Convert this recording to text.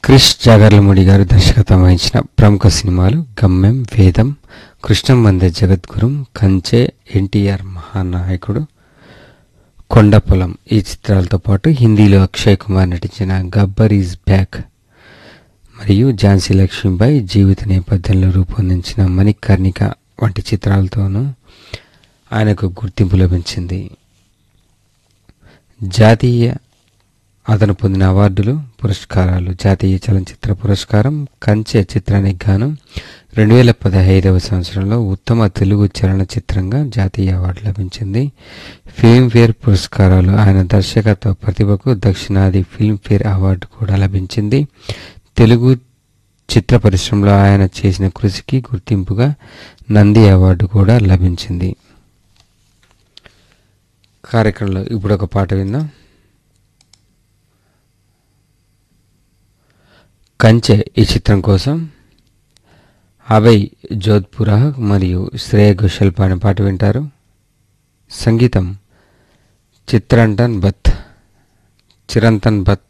క్రిష్ జాగర్లమూడి గారు దర్శకత్వం వహించిన ప్రముఖ సినిమాలు గమ్యం వేదం కృష్ణం వందే జగద్గురుం కంచె ఎన్టీఆర్ మహానాయకుడు కొండపొలం ఈ చిత్రాలతో పాటు హిందీలో అక్షయ్ కుమార్ నటించిన గబ్బర్ ఈజ్ బ్యాక్ మరియు ఝాన్సీ లక్ష్మీబాయి జీవిత నేపథ్యంలో రూపొందించిన మణికర్ణిక వంటి చిత్రాలతోనూ ఆయనకు గుర్తింపు లభించింది జాతీయ అతను పొందిన అవార్డులు పురస్కారాలు జాతీయ చలనచిత్ర పురస్కారం కంచె చిత్రానికి గాను రెండు వేల పదహైదవ సంవత్సరంలో ఉత్తమ తెలుగు చలనచిత్రంగా జాతీయ అవార్డు లభించింది ఫిల్మ్ఫేర్ పురస్కారాలు ఆయన దర్శకత్వ ప్రతిభకు దక్షిణాది ఫిల్మ్ఫేర్ అవార్డు కూడా లభించింది తెలుగు చిత్ర పరిశ్రమలో ఆయన చేసిన కృషికి గుర్తింపుగా నంది అవార్డు కూడా లభించింది కార్యక్రమంలో ఇప్పుడు ఒక పాట విందాం కంచె ఈ చిత్రం కోసం అభయ్ జోధ్పురా మరియు శ్రేయ ఘోషల్ పాడిన పాట వింటారు సంగీతం చిత్రంటన్ బత్ చిరంతన్ బత్